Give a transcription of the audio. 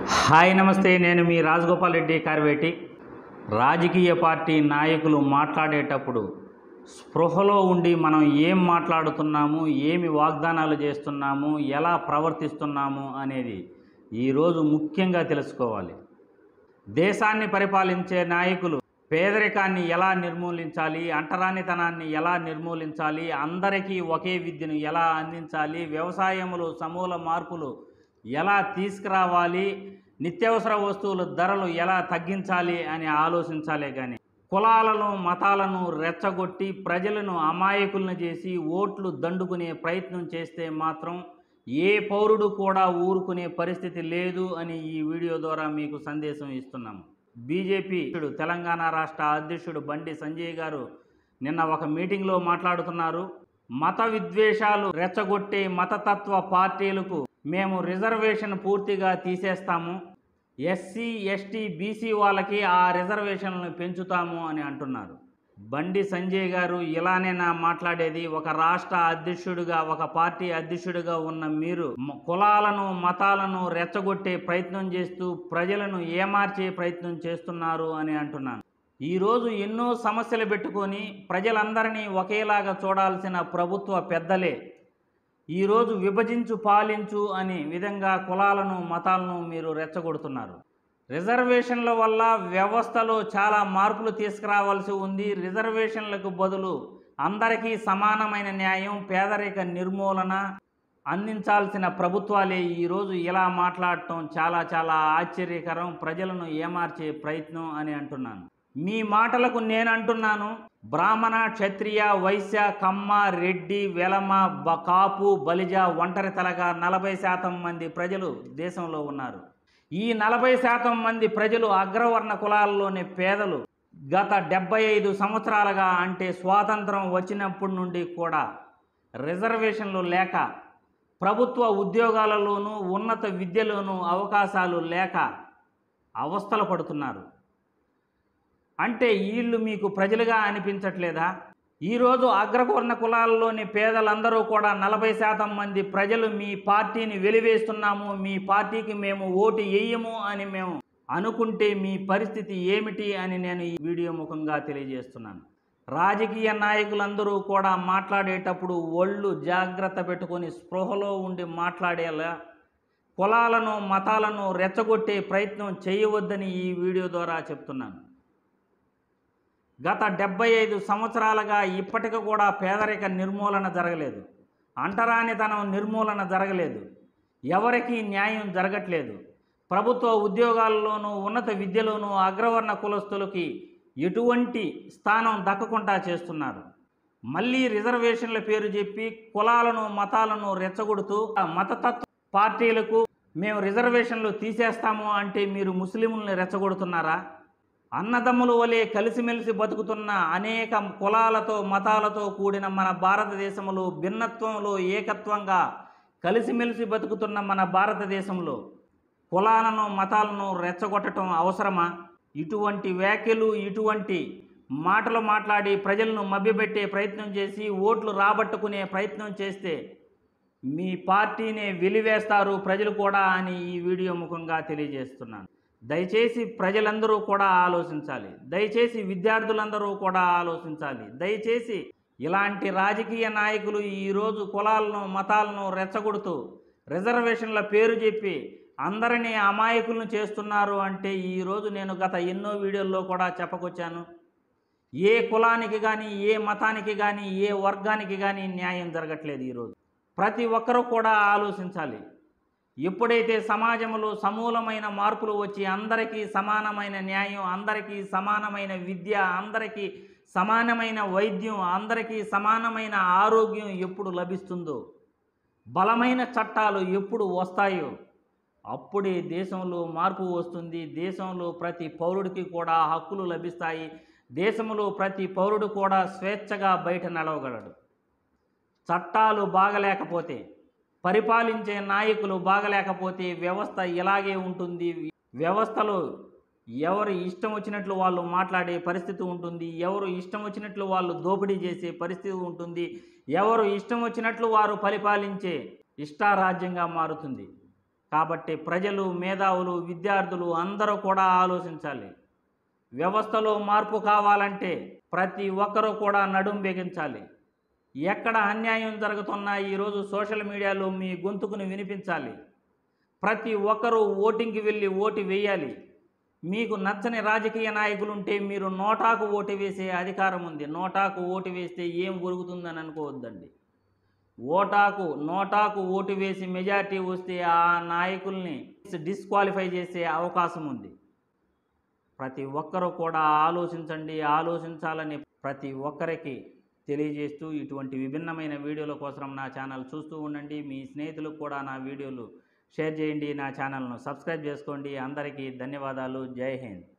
hi నమస్తే నేను మీ రాజగోపాల్ రెడ్డి కార్వేటి రాజకీయ పార్టీ నాయకులు మాట్లాడేటప్పుడు స్పృహలో ఉండి మనం ఏం మాట్లాడుతున్నాము ఏమి వాగ్దానాలు చేస్తున్నాము ఎలా ప్రవర్తిస్తున్నాము అనేది ఈరోజు ముఖ్యంగా తెలుసుకోవాలి దేశాన్ని పరిపాలించే నాయకులు పేదరికాన్ని ఎలా నిర్మూలించాలి అంటరానితనాన్ని ఎలా నిర్మూలించాలి అందరికీ ఒకే విద్యను ఎలా అందించాలి వ్యవసాయములు సమూల మార్పులు ఎలా తీసుకురావాలి నిత్యావసర వస్తువుల ధరలు ఎలా తగ్గించాలి అని ఆలోచించాలే కానీ కులాలను మతాలను రెచ్చగొట్టి ప్రజలను అమాయకులను చేసి ఓట్లు దండుకునే ప్రయత్నం చేస్తే మాత్రం ఏ పౌరుడు కూడా ఊరుకునే పరిస్థితి లేదు అని ఈ వీడియో ద్వారా మీకు సందేశం ఇస్తున్నాము బీజేపీ తెలంగాణ రాష్ట్ర అధ్యక్షుడు బండి సంజయ్ గారు నిన్న ఒక మీటింగ్లో మాట్లాడుతున్నారు మత విద్వేషాలు రెచ్చగొట్టే మతతత్వ పార్టీలకు మేము రిజర్వేషన్ పూర్తిగా తీసేస్తాము ఎస్సీ ఎస్టీ బీసీ వాళ్ళకి ఆ రిజర్వేషన్లను పెంచుతాము అని అంటున్నారు బండి సంజయ్ గారు ఇలానే నా మాట్లాడేది ఒక రాష్ట్ర అధ్యక్షుడిగా ఒక పార్టీ అధ్యక్షుడిగా ఉన్న మీరు మ- కులాలను మతాలను రెచ్చగొట్టే ప్రయత్నం చేస్తూ ప్రజలను ఏమార్చే ప్రయత్నం చేస్తున్నారు అని అంటున్నాను ఈరోజు ఎన్నో సమస్యలు పెట్టుకొని ప్రజలందరినీ ఒకేలాగా చూడాల్సిన ప్రభుత్వ పెద్దలే ఈరోజు విభజించు పాలించు అనే విధంగా కులాలను మతాలను మీరు రెచ్చగొడుతున్నారు రిజర్వేషన్ల వల్ల వ్యవస్థలో చాలా మార్పులు తీసుకురావాల్సి ఉంది రిజర్వేషన్లకు బదులు అందరికీ సమానమైన న్యాయం పేదరిక నిర్మూలన అందించాల్సిన ప్రభుత్వాలే ఈరోజు ఇలా మాట్లాడటం చాలా చాలా ఆశ్చర్యకరం ప్రజలను ఏమార్చే ప్రయత్నం అని అంటున్నాను మీ మాటలకు నేను అంటున్నాను బ్రాహ్మణ క్షత్రియ వైశ్య కమ్మ రెడ్డి వెలమ బ కాపు బలిజ ఒంటరి తలగా నలభై శాతం మంది ప్రజలు దేశంలో ఉన్నారు ఈ నలభై శాతం మంది ప్రజలు అగ్రవర్ణ కులాల్లోని పేదలు గత డెబ్బై ఐదు సంవత్సరాలుగా అంటే స్వాతంత్రం వచ్చినప్పటి నుండి కూడా రిజర్వేషన్లు లేక ప్రభుత్వ ఉద్యోగాలలోనూ ఉన్నత విద్యలోనూ అవకాశాలు లేక అవస్థలు పడుతున్నారు అంటే వీళ్ళు మీకు ప్రజలుగా అనిపించట్లేదా ఈరోజు అగ్రవర్ణ కులాల్లోని పేదలందరూ కూడా నలభై శాతం మంది ప్రజలు మీ పార్టీని వెలివేస్తున్నాము మీ పార్టీకి మేము ఓటు వేయము అని మేము అనుకుంటే మీ పరిస్థితి ఏమిటి అని నేను ఈ వీడియో ముఖంగా తెలియజేస్తున్నాను రాజకీయ నాయకులందరూ కూడా మాట్లాడేటప్పుడు ఒళ్ళు జాగ్రత్త పెట్టుకొని స్పృహలో ఉండి మాట్లాడేలా కులాలను మతాలను రెచ్చగొట్టే ప్రయత్నం చేయవద్దని ఈ వీడియో ద్వారా చెప్తున్నాను గత డెబ్బై ఐదు సంవత్సరాలుగా ఇప్పటికి కూడా పేదరిక నిర్మూలన జరగలేదు అంటరానితనం నిర్మూలన జరగలేదు ఎవరికీ న్యాయం జరగట్లేదు ప్రభుత్వ ఉద్యోగాల్లోనూ ఉన్నత విద్యలోనూ అగ్రవర్ణ కులస్తులకి ఎటువంటి స్థానం దక్కకుండా చేస్తున్నారు మళ్ళీ రిజర్వేషన్ల పేరు చెప్పి కులాలను మతాలను రెచ్చగొడుతూ ఆ మతతత్వ పార్టీలకు మేము రిజర్వేషన్లు తీసేస్తాము అంటే మీరు ముస్లింలను రెచ్చగొడుతున్నారా అన్నదమ్ముల వలె కలిసిమెలిసి బతుకుతున్న అనేక కులాలతో మతాలతో కూడిన మన భారతదేశంలో భిన్నత్వంలో ఏకత్వంగా కలిసిమెలిసి బతుకుతున్న మన భారతదేశంలో కులాలను మతాలను రెచ్చగొట్టడం అవసరమా ఇటువంటి వ్యాఖ్యలు ఇటువంటి మాటలు మాట్లాడి ప్రజలను మభ్యపెట్టే ప్రయత్నం చేసి ఓట్లు రాబట్టుకునే ప్రయత్నం చేస్తే మీ పార్టీనే వెలివేస్తారు ప్రజలు కూడా అని ఈ వీడియో ముఖంగా తెలియజేస్తున్నాను దయచేసి ప్రజలందరూ కూడా ఆలోచించాలి దయచేసి విద్యార్థులందరూ కూడా ఆలోచించాలి దయచేసి ఇలాంటి రాజకీయ నాయకులు ఈరోజు కులాలను మతాలను రెచ్చగొడుతూ రిజర్వేషన్ల పేరు చెప్పి అందరినీ అమాయకులను చేస్తున్నారు అంటే ఈరోజు నేను గత ఎన్నో వీడియోల్లో కూడా చెప్పకొచ్చాను ఏ కులానికి కానీ ఏ మతానికి కానీ ఏ వర్గానికి కానీ న్యాయం జరగట్లేదు ఈరోజు ప్రతి ఒక్కరూ కూడా ఆలోచించాలి ఎప్పుడైతే సమాజంలో సమూలమైన మార్పులు వచ్చి అందరికీ సమానమైన న్యాయం అందరికీ సమానమైన విద్య అందరికీ సమానమైన వైద్యం అందరికీ సమానమైన ఆరోగ్యం ఎప్పుడు లభిస్తుందో బలమైన చట్టాలు ఎప్పుడు వస్తాయో అప్పుడే దేశంలో మార్పు వస్తుంది దేశంలో ప్రతి పౌరుడికి కూడా హక్కులు లభిస్తాయి దేశంలో ప్రతి పౌరుడు కూడా స్వేచ్ఛగా బయట నడవగలడు చట్టాలు బాగలేకపోతే పరిపాలించే నాయకులు బాగలేకపోతే వ్యవస్థ ఇలాగే ఉంటుంది వ్యవస్థలో ఎవరు ఇష్టం వచ్చినట్లు వాళ్ళు మాట్లాడే పరిస్థితి ఉంటుంది ఎవరు ఇష్టం వచ్చినట్లు వాళ్ళు దోపిడీ చేసే పరిస్థితి ఉంటుంది ఎవరు ఇష్టం వచ్చినట్లు వారు పరిపాలించే ఇష్టారాజ్యంగా మారుతుంది కాబట్టి ప్రజలు మేధావులు విద్యార్థులు అందరూ కూడా ఆలోచించాలి వ్యవస్థలో మార్పు కావాలంటే ప్రతి ఒక్కరూ కూడా నడుం బిగించాలి ఎక్కడ అన్యాయం జరుగుతున్నా ఈరోజు సోషల్ మీడియాలో మీ గొంతుకుని వినిపించాలి ప్రతి ఒక్కరూ ఓటింగ్కి వెళ్ళి ఓటు వేయాలి మీకు నచ్చని రాజకీయ నాయకులు ఉంటే మీరు నోటాకు ఓటు వేసే అధికారం ఉంది నోటాకు ఓటు వేస్తే ఏం ఒరుగుతుందని అనుకోవద్దండి ఓటాకు నోటాకు ఓటు వేసి మెజార్టీ వస్తే ఆ నాయకుల్ని డిస్క్వాలిఫై చేసే అవకాశం ఉంది ప్రతి ఒక్కరూ కూడా ఆలోచించండి ఆలోచించాలని ప్రతి ఒక్కరికి తెలియజేస్తూ ఇటువంటి విభిన్నమైన వీడియోల కోసం నా ఛానల్ చూస్తూ ఉండండి మీ స్నేహితులకు కూడా నా వీడియోలు షేర్ చేయండి నా ఛానల్ను సబ్స్క్రైబ్ చేసుకోండి అందరికీ ధన్యవాదాలు జై హింద్